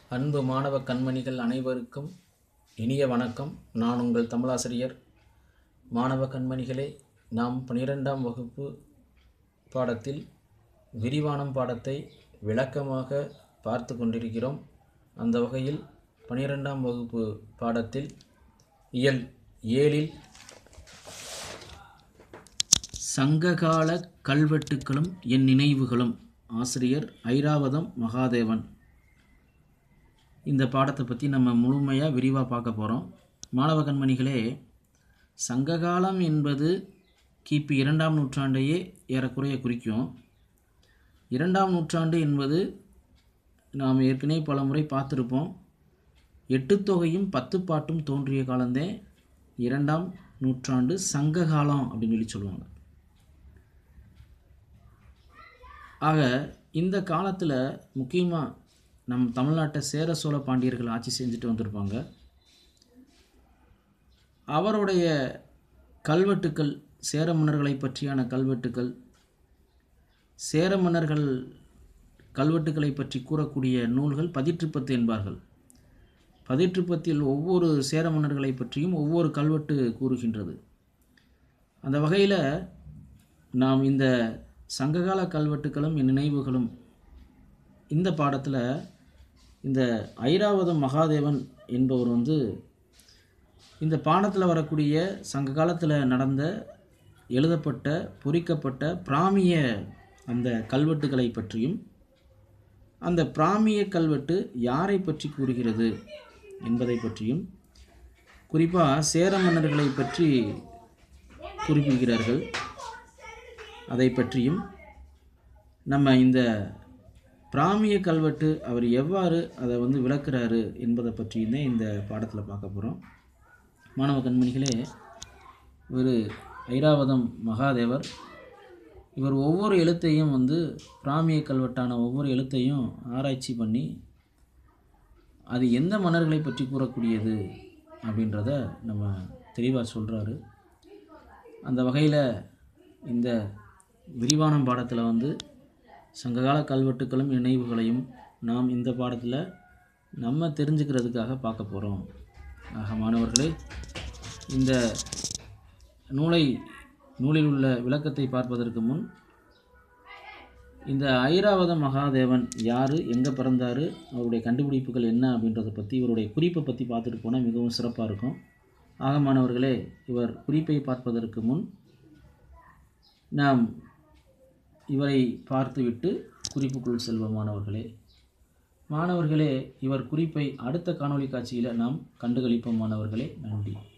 அன்பு மாணவ கண்மணிகள் அனைவருக்கும் இனிய வணக்கம் நான் உங்கள் தமிழாசிரியர் மாணவ கண்மணிகளே நாம் பன்னிரெண்டாம் வகுப்பு பாடத்தில் விரிவானம் பாடத்தை விளக்கமாக பார்த்து கொண்டிருக்கிறோம் அந்த வகையில் பன்னிரெண்டாம் வகுப்பு பாடத்தில் இயல் ஏழில் சங்ககால கல்வெட்டுக்களும் என் நினைவுகளும் ஆசிரியர் ஐராவதம் மகாதேவன் இந்த பாடத்தை பற்றி நம்ம முழுமையாக விரிவாக பார்க்க போகிறோம் மாணவ கண்மணிகளே சங்ககாலம் என்பது கிபி இரண்டாம் நூற்றாண்டையே ஏறக்குறைய குறிக்கும் இரண்டாம் நூற்றாண்டு என்பது நாம் ஏற்கனவே பல முறை பார்த்துருப்போம் எட்டுத்தொகையும் பத்து பாட்டும் தோன்றிய காலந்தே இரண்டாம் நூற்றாண்டு சங்ககாலம் அப்படின்னு சொல்லி சொல்லுவாங்க ஆக இந்த காலத்தில் முக்கியமாக நம் தமிழ்நாட்டை சேர சோழ பாண்டியர்கள் ஆட்சி செஞ்சுட்டு வந்திருப்பாங்க அவருடைய கல்வெட்டுக்கள் சேர மன்னர்களை பற்றியான கல்வெட்டுக்கள் சேர மன்னர்கள் கல்வெட்டுக்களை பற்றி கூறக்கூடிய நூல்கள் பதிற்றுப்பத்து என்பார்கள் பதிற்றுப்பத்தில் ஒவ்வொரு சேர மன்னர்களை பற்றியும் ஒவ்வொரு கல்வெட்டு கூறுகின்றது அந்த வகையில் நாம் இந்த சங்ககால கல்வெட்டுக்களும் என் நினைவுகளும் இந்த பாடத்தில் இந்த ஐராவதம் மகாதேவன் என்பவர் வந்து இந்த பாடத்தில் வரக்கூடிய சங்க காலத்தில் நடந்த எழுதப்பட்ட பொறிக்கப்பட்ட பிராமிய அந்த கல்வெட்டுகளை பற்றியும் அந்த பிராமிய கல்வெட்டு யாரை பற்றி கூறுகிறது என்பதை பற்றியும் குறிப்பாக சேர மன்னர்களை பற்றி குறிப்பிடுகிறார்கள் அதை பற்றியும் நம்ம இந்த பிராமிய கல்வெட்டு அவர் எவ்வாறு அதை வந்து விளக்குறாரு என்பதை பற்றியும் தான் இந்த பாடத்தில் பார்க்க போகிறோம் மாணவ கண்மணிகளே இவர் ஐராவதம் மகாதேவர் இவர் ஒவ்வொரு எழுத்தையும் வந்து பிராமிய கல்வெட்டான ஒவ்வொரு எழுத்தையும் ஆராய்ச்சி பண்ணி அது எந்த மன்னர்களை பற்றி கூறக்கூடியது அப்படின்றத நம்ம தெளிவாக சொல்கிறாரு அந்த வகையில் இந்த விரிவான பாடத்தில் வந்து சங்ககால கல்வெட்டுக்களும் நினைவுகளையும் நாம் இந்த பாடத்தில் நம்ம தெரிஞ்சுக்கிறதுக்காக பார்க்க போகிறோம் ஆக மாணவர்களே இந்த நூலை நூலில் உள்ள விளக்கத்தை பார்ப்பதற்கு முன் இந்த ஐராவத மகாதேவன் யார் எங்கே பிறந்தார் அவருடைய கண்டுபிடிப்புகள் என்ன அப்படின்றத பற்றி இவருடைய குறிப்பை பற்றி பார்த்துட்டு போனால் மிகவும் சிறப்பாக இருக்கும் ஆக மாணவர்களே இவர் குறிப்பை பார்ப்பதற்கு முன் நாம் இவரை பார்த்துவிட்டு குறிப்புக்குள் செல்வோம் மாணவர்களே மாணவர்களே இவர் குறிப்பை அடுத்த காணொளி காட்சியில் நாம் கண்டுகளிப்போம் மாணவர்களே நன்றி